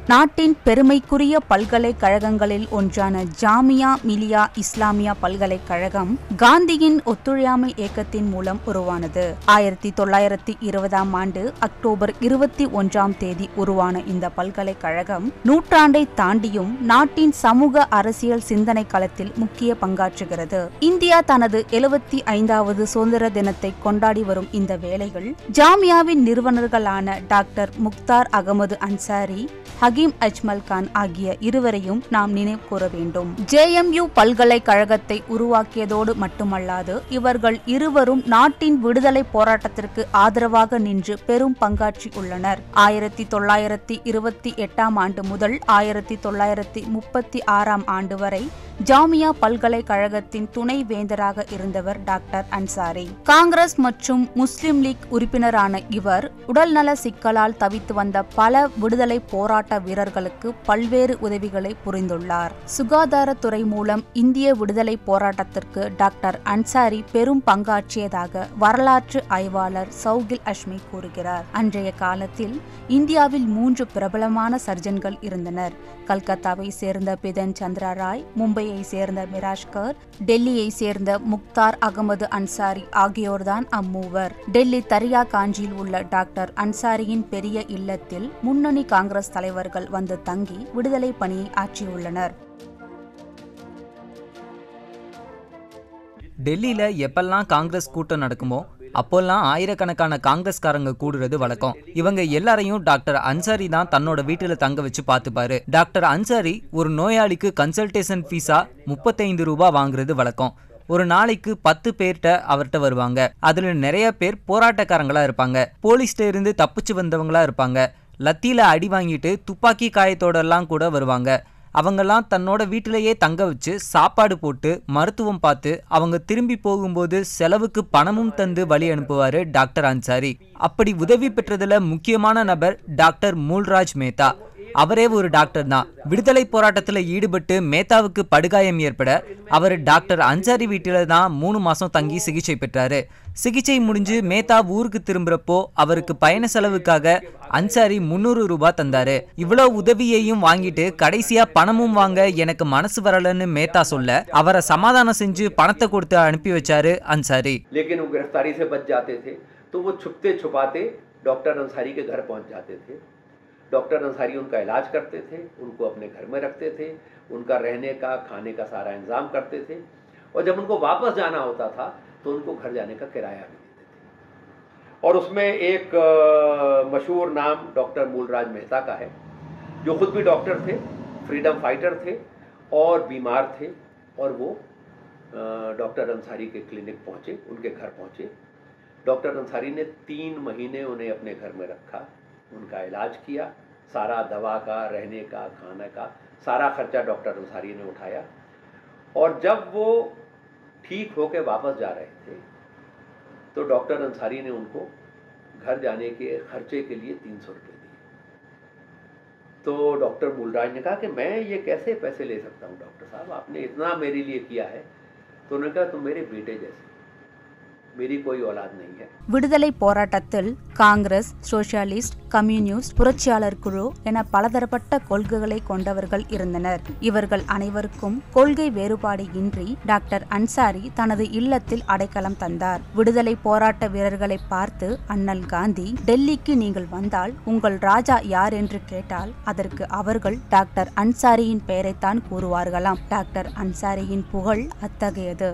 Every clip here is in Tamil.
நாட்டின் பெருமைக்குரிய பல்கலைக்கழகங்களில் ஒன்றான ஜாமியா மிலியா இஸ்லாமியா பல்கலைக்கழகம் காந்தியின் ஒத்துழையாமை இயக்கத்தின் மூலம் உருவானது ஆயிரத்தி தொள்ளாயிரத்தி இருபதாம் ஆண்டு அக்டோபர் இருபத்தி ஒன்றாம் தேதி உருவான இந்த பல்கலைக்கழகம் நூற்றாண்டை தாண்டியும் நாட்டின் சமூக அரசியல் சிந்தனை களத்தில் முக்கிய பங்காற்றுகிறது இந்தியா தனது எழுபத்தி ஐந்தாவது சுதந்திர தினத்தை கொண்டாடி வரும் இந்த வேளைகள் ஜாமியாவின் நிறுவனர்களான டாக்டர் முக்தார் அகமது அன்சாரி ஹகீம் அஜ்மல் கான் ஆகிய இருவரையும் நாம் நினைவு கூற வேண்டும் ஜேஎம்யூ பல்கலைக்கழகத்தை உருவாக்கியதோடு மட்டுமல்லாது இவர்கள் இருவரும் நாட்டின் விடுதலை போராட்டத்திற்கு ஆதரவாக நின்று பெரும் பங்காற்றி உள்ளனர் ஆயிரத்தி தொள்ளாயிரத்தி இருபத்தி எட்டாம் ஆண்டு முதல் ஆயிரத்தி தொள்ளாயிரத்தி முப்பத்தி ஆறாம் ஆண்டு வரை ஜாமியா பல்கலைக்கழகத்தின் துணை வேந்தராக இருந்தவர் டாக்டர் அன்சாரி காங்கிரஸ் மற்றும் முஸ்லிம் லீக் உறுப்பினரான இவர் உடல்நல சிக்கலால் தவித்து வந்த பல விடுதலை போராட்ட வீரர்களுக்கு பல்வேறு உதவிகளை புரிந்துள்ளார் சுகாதாரத்துறை மூலம் இந்திய விடுதலை போராட்டத்திற்கு டாக்டர் அன்சாரி பெரும் பங்காற்றியதாக வரலாற்று ஆய்வாளர் சௌகில் அஷ்மி கூறுகிறார் அன்றைய காலத்தில் இந்தியாவில் மூன்று பிரபலமான சர்ஜன்கள் இருந்தனர் கல்கத்தாவை சேர்ந்த பிதன் சந்திரா ராய் மும்பையை சேர்ந்த மிராஷ்கர் டெல்லியை சேர்ந்த முக்தார் அகமது அன்சாரி ஆகியோர்தான் அம்மூவர் டெல்லி தரியா காஞ்சியில் உள்ள டாக்டர் அன்சாரியின் பெரிய இல்லத்தில் முன்னணி காங்கிரஸ் தலைவர்கள் வந்து தங்கி விடுதலை பணியை ஆற்றியுள்ளனர் டெல்லியில எப்பெல்லாம் காங்கிரஸ் கூட்டம் நடக்குமோ அப்போல்லாம் ஆயிரக்கணக்கான காங்கிரஸ்காரங்க கூடுறது வழக்கம் இவங்க எல்லாரையும் டாக்டர் அன்சாரி தான் தன்னோட வீட்டுல தங்க வச்சு பார்த்துப்பாரு டாக்டர் அன்சாரி ஒரு நோயாளிக்கு கன்சல்டேஷன் ஃபீஸா முப்பத்தைந்து ரூபாய் வாங்குறது வழக்கம் ஒரு நாளைக்கு பத்து பேர்கிட்ட அவர்கிட்ட வருவாங்க அதுல நிறைய பேர் போராட்டக்காரங்களா இருப்பாங்க போலீஸ்ல இருந்து தப்பிச்சு வந்தவங்களா இருப்பாங்க லத்தியில அடி வாங்கிட்டு துப்பாக்கி காயத்தோட எல்லாம் கூட வருவாங்க அவங்கெல்லாம் தன்னோட வீட்டிலேயே தங்க வச்சு சாப்பாடு போட்டு மருத்துவம் பார்த்து அவங்க திரும்பி போகும்போது செலவுக்கு பணமும் தந்து வழி அனுப்புவாரு டாக்டர் அன்சாரி அப்படி உதவி பெற்றதுல முக்கியமான நபர் டாக்டர் மூல்ராஜ் மேத்தா அவரே ஒரு டாக்டர் தான் விடுதலை போராட்டத்துல ஈடுபட்டு மேத்தாவுக்கு படுகாயம் ஏற்பட அவர் டாக்டர் அன்சாரி வீட்டில தான் மூணு மாசம் தங்கி சிகிச்சை பெற்றாரு சிகிச்சை முடிஞ்சு மேத்தா ஊருக்கு திரும்புறப்போ அவருக்கு பயண செலவுக்காக அன்சாரி முந்நூறு ரூபாய் தந்தாரு இவ்வளவு உதவியையும் வாங்கிட்டு கடைசியா பணமும் வாங்க எனக்கு மனசு வரலன்னு மேத்தா சொல்ல அவரை சமாதானம் செஞ்சு பணத்தை கொடுத்து அனுப்பி வச்சாரு அன்சாரி लेकिन वो गिरफ्तारी से बच जाते थे तो वो छुपते छुपाते डॉक्टर अंसारी के घर पहुंच जाते थे डॉक्टर अंसारी उनका इलाज करते थे उनको अपने घर में रखते थे उनका रहने का खाने का सारा इंतजाम करते थे और जब उनको वापस जाना होता था तो उनको घर जाने का किराया भी देते थे और उसमें एक अ, मशहूर नाम डॉक्टर मूलराज मेहता का है जो खुद भी डॉक्टर थे फ्रीडम फाइटर थे और बीमार थे और वो अ, डॉक्टर अंसारी के क्लिनिक पहुंचे उनके घर पहुंचे डॉक्टर अंसारी ने तीन महीने उन्हें अपने घर में रखा उनका इलाज किया सारा दवा का रहने का खाने का सारा खर्चा डॉक्टर अंसारी ने उठाया और जब वो ठीक होके वापस जा रहे थे तो डॉक्टर अंसारी ने उनको घर जाने के खर्चे के लिए तीन सौ रुपये दिए तो डॉक्टर मूलराज ने कहा कि मैं ये कैसे पैसे ले सकता हूँ डॉक्टर साहब आपने इतना मेरे लिए किया है तो उन्होंने कहा तुम मेरे बेटे जैसे हो। मेरी कोई औलाद नहीं है விடுதலை போராட்டத்தில் காங்கிரஸ் சோசியலிஸ்ட் கம்யூனிஸ்ட் புரட்சியாளர் குழு என பலதரப்பட்ட கொள்கைகளை கொண்டவர்கள் இருந்தனர் இவர்கள் அனைவருக்கும் கொள்கை வேறுபாடு இன்றி டாக்டர் அன்சாரி தனது இல்லத்தில் அடைக்கலம் தந்தார் விடுதலை போராட்ட வீரர்களை பார்த்து அண்ணல் காந்தி டெல்லிக்கு நீங்கள் வந்தால் உங்கள் ராஜா யார் என்று கேட்டால் அதற்கு அவர்கள் டாக்டர் அன்சாரியின் பெயரைத்தான் கூறுவார்களாம் டாக்டர் அன்சாரியின் புகழ் அத்தகையது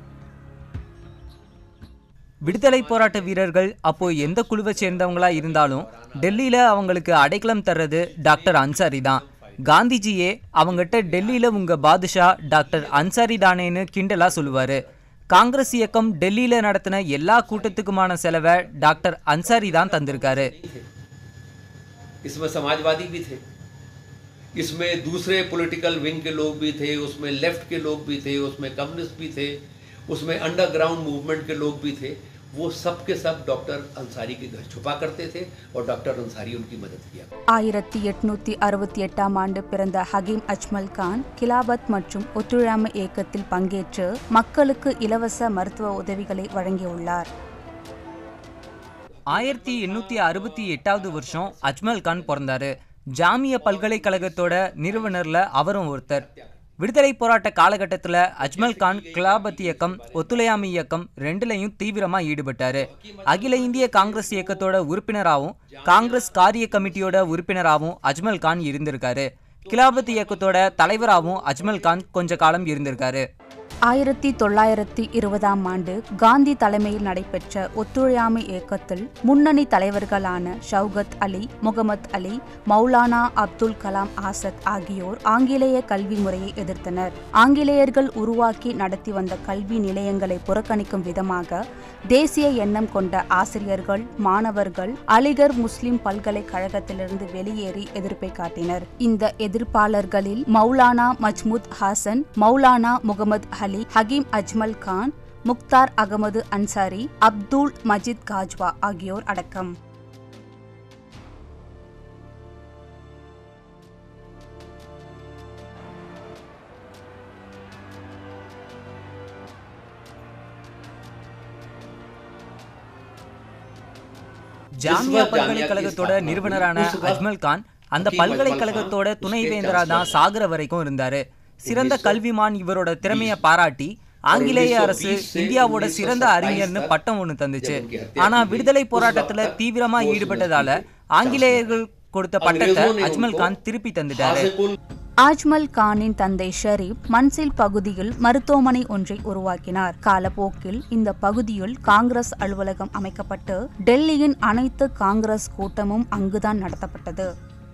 விடுதலை போராட்ட வீரர்கள் அப்போ எந்த குழுவை சேர்ந்தவங்களா இருந்தாலும் டெல்லியில அவங்களுக்கு அடைக்கலம் தர்றது டாக்டர் அன்சாரி தான் காந்திஜியே அவங்ககிட்ட டெல்லியில உங்க பாதுஷா டாக்டர் அன்சாரி தானேன்னு கிண்டலா சொல்லுவாரு காங்கிரஸ் இயக்கம் டெல்லியில நடத்தின எல்லா கூட்டத்துக்குமான செலவை டாக்டர் அன்சாரி தான் தந்திருக்காரு इसमें समाजवादी भी थे इसमें दूसरे पॉलिटिकल विंग के लोग भी थे उसमें लेफ्ट के लोग भी थे उसमें कम्युनिस्ट भी थे उसमें अंडरग्राउंड मूवमेंट के लोग भी थे वो सब के सब डॉक्टर अंसारी के घर छुपा करते थे और डॉक्टर अंसारी उनकी मदद किया ஆயிரத்தி எட்நூத்தி அறுபத்தி எட்டாம் ஆண்டு பிறந்த ஹகீம் அஜ்மல் கான் கிலாபத் மற்றும் ஒத்துழையாமை இயக்கத்தில் பங்கேற்று மக்களுக்கு இலவச மருத்துவ உதவிகளை வழங்கியுள்ளார் ஆயிரத்தி எண்ணூத்தி அறுபத்தி எட்டாவது வருஷம் அஜ்மல் கான் பிறந்தாரு ஜாமிய பல்கலைக்கழகத்தோட நிறுவனர்ல அவரும் ஒருத்தர் விடுதலை போராட்ட காலகட்டத்தில் அஜ்மல் கான் கிலாபத் இயக்கம் ஒத்துழையாமை இயக்கம் ரெண்டுலையும் தீவிரமா ஈடுபட்டாரு அகில இந்திய காங்கிரஸ் இயக்கத்தோட உறுப்பினராகவும் காங்கிரஸ் காரிய கமிட்டியோட உறுப்பினராகவும் அஜ்மல் கான் இருந்திருக்காரு கிலாபத் இயக்கத்தோட தலைவராகவும் அஜ்மல் கான் கொஞ்ச காலம் இருந்திருக்காரு ஆயிரத்தி தொள்ளாயிரத்தி இருபதாம் ஆண்டு காந்தி தலைமையில் நடைபெற்ற ஒத்துழையாமை இயக்கத்தில் முன்னணி தலைவர்களான ஷவுகத் அலி முகமது அலி மௌலானா அப்துல் கலாம் ஆசத் ஆகியோர் ஆங்கிலேய கல்வி முறையை எதிர்த்தனர் ஆங்கிலேயர்கள் உருவாக்கி நடத்தி வந்த கல்வி நிலையங்களை புறக்கணிக்கும் விதமாக தேசிய எண்ணம் கொண்ட ஆசிரியர்கள் மாணவர்கள் அலிகர் முஸ்லிம் பல்கலைக்கழகத்திலிருந்து வெளியேறி எதிர்ப்பை காட்டினர் இந்த எதிர்ப்பாளர்களில் மௌலானா மஜ்முத் ஹாசன் மௌலானா முகமது அலி ஹகீம் அஜ்மல் கான் முக்தார் அகமது அன்சாரி அப்துல் மஜித் காஜ்வா ஆகியோர் அடக்கம் ஜாமியா பல்கலைக்கழகத்தோட நிறுவனரான அஜ்மல் கான் அந்த பல்கலைக்கழகத்தோட துணைவேந்தரா தான் சாகர வரைக்கும் இருந்தாரு சிறந்த கல்விமான் இவரோட திறமைய பாராட்டி ஆங்கிலேய அரசு இந்தியாவோட சிறந்த அறிஞர்னு பட்டம் ஒண்ணு தந்துச்சு ஆனா விடுதலை போராட்டத்துல தீவிரமா ஈடுபட்டதால ஆங்கிலேயர்கள் கொடுத்த பட்டத்தை அஜ்மல் கான் திருப்பி தந்துட்டாரு ஆஜ்மல் கானின் தந்தை ஷரீப் மன்சில் பகுதியில் மருத்துவமனை ஒன்றை உருவாக்கினார் காலப்போக்கில் இந்த பகுதியில் காங்கிரஸ் அலுவலகம் அமைக்கப்பட்டு டெல்லியின் அனைத்து காங்கிரஸ் கூட்டமும் அங்குதான் நடத்தப்பட்டது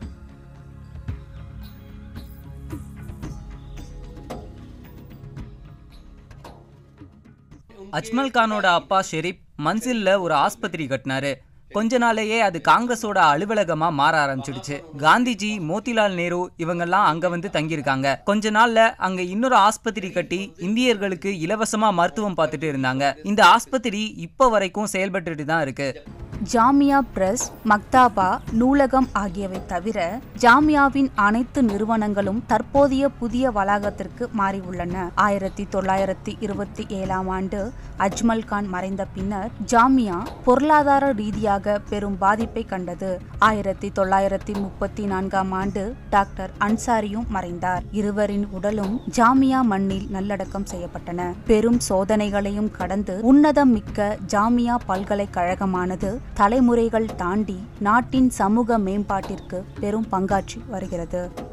அஜ்மல் கானோட அப்பா ஷெரீப் மன்சில்ல ஒரு ஆஸ்பத்திரி கட்டினாரு கொஞ்ச நாளையே அது காங்கிரஸோட அலுவலகமா மாற ஆரம்பிச்சிடுச்சு காந்திஜி மோதிலால் நேரு இவங்கெல்லாம் அங்க வந்து தங்கியிருக்காங்க கொஞ்ச நாள்ல அங்க இன்னொரு ஆஸ்பத்திரி கட்டி இந்தியர்களுக்கு இலவசமா மருத்துவம் பார்த்துட்டு இருந்தாங்க இந்த ஆஸ்பத்திரி இப்ப வரைக்கும் செயல்பட்டுட்டு தான் இருக்கு ஜாமியா பிரஸ் மக்தாபா நூலகம் ஆகியவை தவிர ஜாமியாவின் அனைத்து நிறுவனங்களும் தற்போதைய புதிய வளாகத்திற்கு மாறியுள்ளன ஆயிரத்தி தொள்ளாயிரத்தி இருபத்தி ஏழாம் ஆண்டு அஜ்மல் கான் மறைந்த பின்னர் ஜாமியா பொருளாதார ரீதியாக பெரும் பாதிப்பை கண்டது ஆயிரத்தி தொள்ளாயிரத்தி முப்பத்தி நான்காம் ஆண்டு டாக்டர் அன்சாரியும் மறைந்தார் இருவரின் உடலும் ஜாமியா மண்ணில் நல்லடக்கம் செய்யப்பட்டன பெரும் சோதனைகளையும் கடந்து உன்னதம் மிக்க ஜாமியா பல்கலைக்கழகமானது தலைமுறைகள் தாண்டி நாட்டின் சமூக மேம்பாட்டிற்கு பெரும் பங்காற்றி வருகிறது